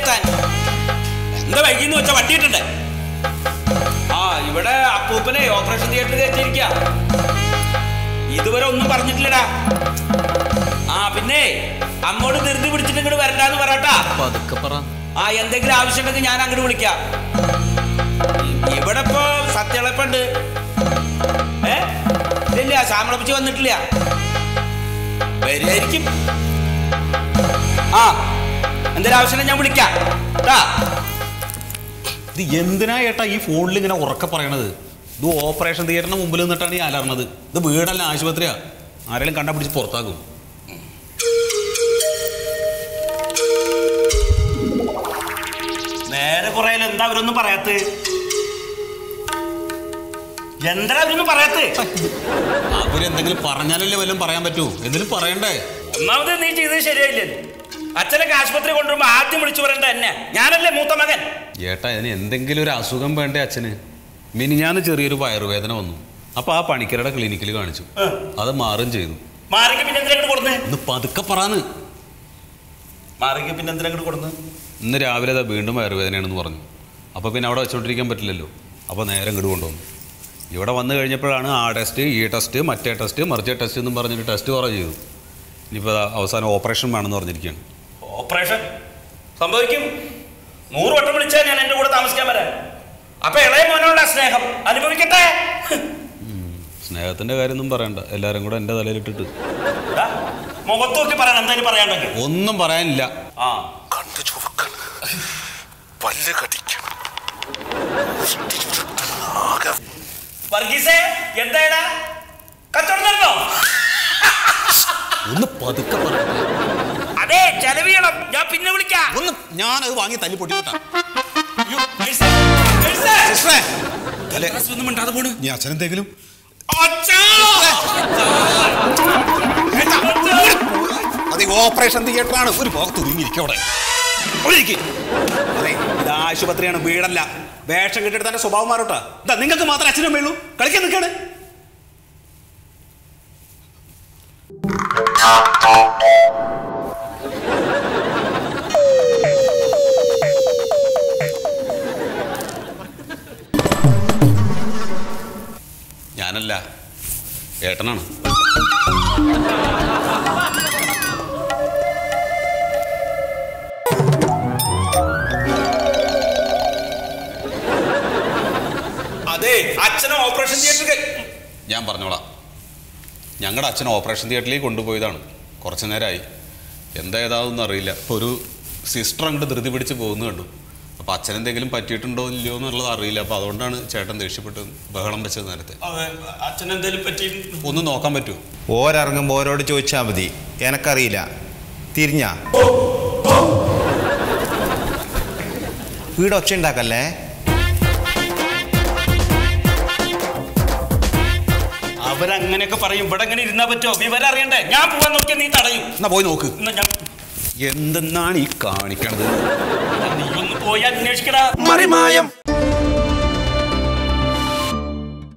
എത്താൻ എന്താ വൈകിന്ന് വെച്ചാ വണ്ടി ഇട്ടുണ്ട് ആ ഇവിടെ അപ്പൂപ്പനെ ഓപ്പറേഷൻ തിയേറ്ററിൽ കയറ്റിയിരിക്ക ഇതുവരെ ഒന്നും പറഞ്ഞിട്ടില്ലടാ ആ പിന്നെ അമ്മോട് ധൃതി പിടിച്ചിട്ട് ഇങ്ങോട്ട് വരണ്ടാന്ന് പറയട്ടാ പതുക്കെ പറ ആ എന്തെങ്കിലും ആവശ്യമുണ്ടെങ്കിൽ ഞാൻ അങ്ങോട്ട് വിളിക്കാം ഇ- ഇവിടെ ഇപ്പോ സത്യളപ്പുണ്ട് ഏ ഇല്ല ശ്യാമളപ്പിച്ച് വന്നിട്ടില്ല വരുമായിരിക്കും ആ എന്തെങ്കിലും ആവശ്യമുണ്ടെങ്കിൽ ഞാൻ വിളിക്കാം ട്ടാ ഇത് എന്തിനാ ഏട്ടാ ഈ ഫോണിൽ ഇങ്ങനെ ഉറക്കെ പറയണത് ഇത് ഓപ്പറേഷൻ തിയേറ്ററിന് മുമ്പിൽ നിന്നിട്ടാണ് ഈ അലർന്നത് ഇത് വീടല്ല ആശുപത്രിയാ ആരെങ്കിലും കണ്ടാ പിടിച്ച് പുറത്താക്കും നേരെ കുറേ എന്താ അവരൊന്നും പറയാത്ത എന്താ അവരൊന്നും പറയാത്ത അവരെന്തെങ്കിലും പറഞ്ഞാലല്ലേ വല്ലതും പറയാൻ പറ്റൂ എന്തെങ്കിലും പറയണ്ടേ ഒന്നാമത് നീ ചെയ്തത് ശരിയായില്ലേ അച്ഛനൊക്കെ ആശുപത്രി കൊണ്ടുവരുമ്പോ ആദ്യം വിളിച്ചു പറയണ്ട എന്നെ ഞാനല്ലേ മൂത്ത മകൻ ഏട്ടാ ഇതിന് എന്തെങ്കിലും ഒരു അസുഖം വേണ്ടേ അച്ഛന് മിനിഞ്ഞാന്ന് ചെറിയൊരു വയറുവേദന വന്നു അപ്പൊ ആ പണിക്കരുടെ ക്ലിനിക്കിൽ കാണിച്ചു അത് മാറും ചെയ്തു മാറിക്ക് പിന്നെ എന്തിനാ ഇങ്ങോട്ട് കൊടുന്ന് ഒന്ന് പതുക്കെ പറയാന്ന് മാറിക്ക് പിന്നെ എന്തിനാ ഇങ്ങോട്ട് കൊടുന്ന് ഇന്ന് രാവിലെ അതാ വീണ്ടും വയറുവേദനയാണെന്ന് പറഞ്ഞു അപ്പോൾ പിന്നെ അവിടെ വെച്ചോണ്ടിരിക്കാൻ പറ്റില്ലല്ലോ അപ്പോൾ നേരെ ഇങ്ങോട്ട് കൊണ്ടുവന്നു ഇവിടെ വന്നു കഴിഞ്ഞപ്പോഴാണ് ആ ടെസ്റ്റ് ഈ ടെസ്റ്റ് മറ്റേ ടെസ്റ്റ് മറിച്ചേ ടെസ്റ്റ് എന്നും പറഞ്ഞിട്ട് ടെസ്റ്റ് കുറേ ചെയ്തു ഇനിയിപ്പോൾ ദാ അവസാനം ഓപ്പറേഷൻ വേണമെന്ന് പറഞ്ഞിരിക്കുകയാണ് ഓപ്പറേഷൻ സംഭവിക്കും നൂറ് വട്ടം വിളിച്ചാൽ ഞാൻ എൻ്റെ കൂടെ താമസിക്കാൻ വരാം അപ്പൊ ഇളയ മോനോടുള്ള സ്നേഹം അനുഭവിക്കട്ടെ സ്നേഹത്തിൻ്റെ കാര്യമൊന്നും പറയണ്ട എല്ലാവരും കൂടെ എൻ്റെ തലയിലിട്ടിട്ട് ദാ, മുഖത്ത് നോക്കി പറയണം എന്തായാലും പറയാണ്ടെങ്കിൽ ഒന്നും പറയാനില്ല ആ കണ്ണു ചുവക്കണം പല്ല് കടിക്കണം ആകെ വർഗീസേ എന്തായടാ കച്ചവടം നടന്നോ ഒന്ന് പതുക്കെ പറയണ്ട അതെ ചെലവ് ചെയ്യണം ഞാൻ പിന്നെ വിളിക്കാം ഒന്ന് ഞാനത് വാങ്ങി തല്ലി പൊട്ടിവിട്ടാ അയ്യോ, നഴ്സേ, നഴ്സേ. അല്ലേ ഒന്നും മിണ്ടാതെ പോണ് നീ അച്ഛനെന്തെങ്കിലും അച്ഛാ! അത് ഓപ്പറേഷൻ തിയേറ്ററാണ് ഒരു ഭാഗത്ത് ഒതുങ്ങിയിരിക്കും അവിടെ അവിടെ ഇരിക്ക്. അതെ ഇത് ആശുപത്രിയാണ് വീടല്ല വേഷം കെട്ടിട്ട് തന്റെ സ്വഭാവം മാറോട്ടാ ഇതാ നിങ്ങൾക്ക് മാത്രം അച്ഛനും വേളൂ കളിക്കാൻ നിൽക്കാണ് ഞാനല്ല ഏട്ടനാണ് അതെ അച്ഛനെ ഓപ്പറേഷൻ തിയേറ്ററിൽ ഞാൻ പറഞ്ഞോളാം ഞങ്ങളുടെ അച്ഛൻ ഓപ്പറേഷൻ തിയേറ്ററിലേക്ക് കൊണ്ടുപോയതാണ് കുറച്ച് നേരമായി എന്താ ഏതാതൊന്നും അറിയില്ല ഇപ്പോൾ ഒരു സിസ്റ്റർ അങ്ങോട്ട് ധൃതി പിടിച്ച് പോകുന്നു കണ്ടു അപ്പോൾ അച്ഛൻ എന്തെങ്കിലും പറ്റിയിട്ടുണ്ടോ ഇല്ലയോ എന്നുള്ളത് അറിയില്ല അപ്പോൾ അതുകൊണ്ടാണ് ചേട്ടൻ ദേഷ്യപ്പെട്ട് ബഹളം വെച്ചത് നേരത്തെ അച്ഛൻ എന്തേലും പറ്റി ഒന്ന് നോക്കാൻ പറ്റുമോ ഓരിറങ്ങുമ്പോൾ ഓരോട് ചോദിച്ചാൽ മതി എനക്കറിയില്ല തിരിഞ്ഞ വീട് ഒച്ച ഉണ്ടാക്കല്ലേ അവരങ്ങനെയൊക്കെ പറയും ഇവിടെ എങ്ങനെ ഇരുന്നാ പറ്റോ വിവരം അറിയണ്ടേ ഞാൻ പോവാൻ നോക്കിയാൽ നീ തടയും എന്നാ പോയി നോക്ക് എന്നാ ഞാൻ എന്തെന്നാണ് ഈ കാണിക്കണത് നീ ഒന്ന് പോയി അന്വേഷിക്കടാ മറിമായം